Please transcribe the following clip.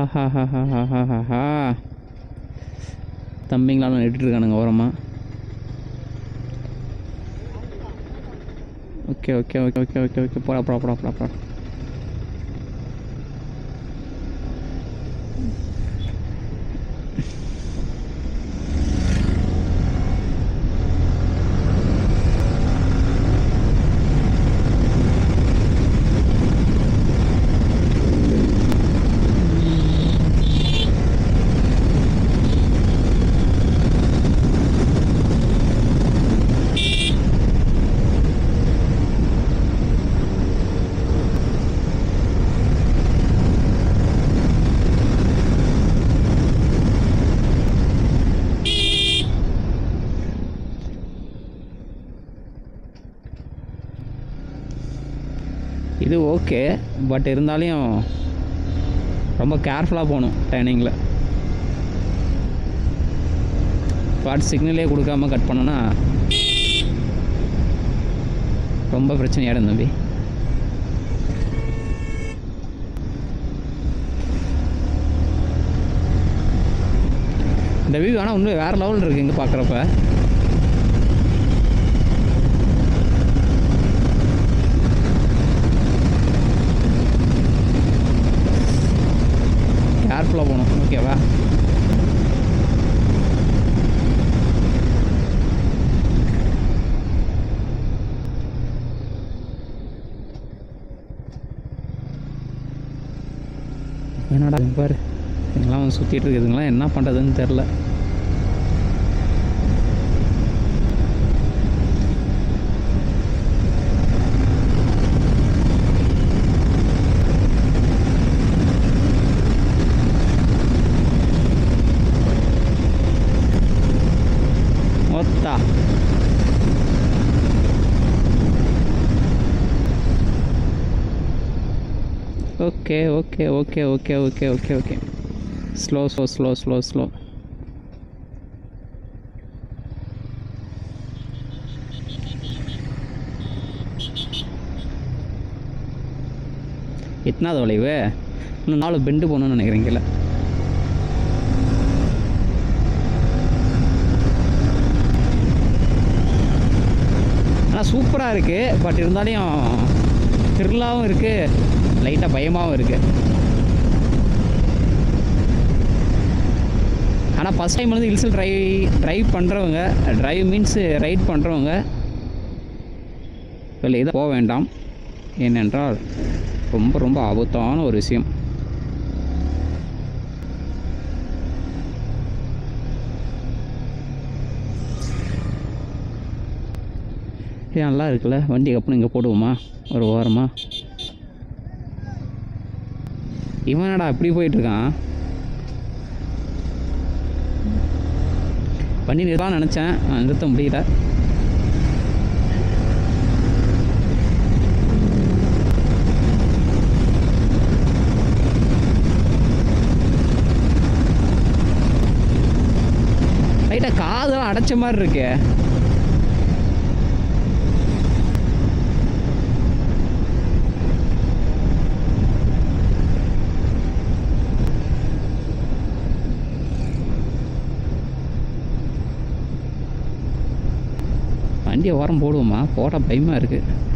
ஆஹாஹாஹாஹாஹா தம்பிங்களாலும் நெட்டுட்டு இருக்கானுங்க ஓரமாக okay okay okay okay okay okay போடா போடா போடா போடா போடா இது ஓகே பட் இருந்தாலும் ரொம்ப கேர்ஃபுல்லாக போகணும் டைனிங்கில் ஸ்பாட் சிக்னலே கொடுக்காம கட் பண்ணோன்னா ரொம்ப பிரச்சனையாயிடும் தம்பி இந்த வியூ ஆனால் உண்மை வேறு லெவலில் இருக்குது இங்கே பார்க்குறப்ப கேர்ஃபுல்லாக போகணும் ஓகேவா என்னடா இங்க பாரு எங்கெல்லாம் வந்து சுற்றிட்டு இருக்குதுங்களா என்ன பண்ணுறதுன்னு தெரில ஒத்தா okay okay okay okay okay okay okay slow slow slow slow slow எத்தனாவது வளைவு இன்னும் நாலு பெண்டு போகணும்னு நினைக்கிறீங்கல்ல ஆனால் சூப்பராக இருக்குது பட் இருந்தாலும் த்ரில்லாகவும் இருக்குது லைட்டாக பயமாகவும் இருக்குது ஆனால் ஃபஸ்ட் டைம் வந்து ஹில்ஸில் ட்ரைவ் ட்ரைவ் பண்ணுறவங்க ட்ரைவ் மீன்ஸ் ரைட் பண்ணுறவங்க இல்லை இதை போக வேண்டாம் ஏனென்றால் ரொம்ப ரொம்ப ஆபத்தான ஒரு விஷயம் இது நல்லா இருக்குல்ல வண்டி கப்புனு இங்கே போடுவோமா ஒரு ஓரமா இவனடா இப்படி போயிட்டுருக்கான் வண்டி நிறுத்தலாம் நினச்சேன் ஆனா நிறுத்த முடியல லைட்டாக காதெல்லாம் அடைச்ச மாதிரி இருக்கே வண்டியை ஓரம் போடுவோமா போட பயமாக இருக்குது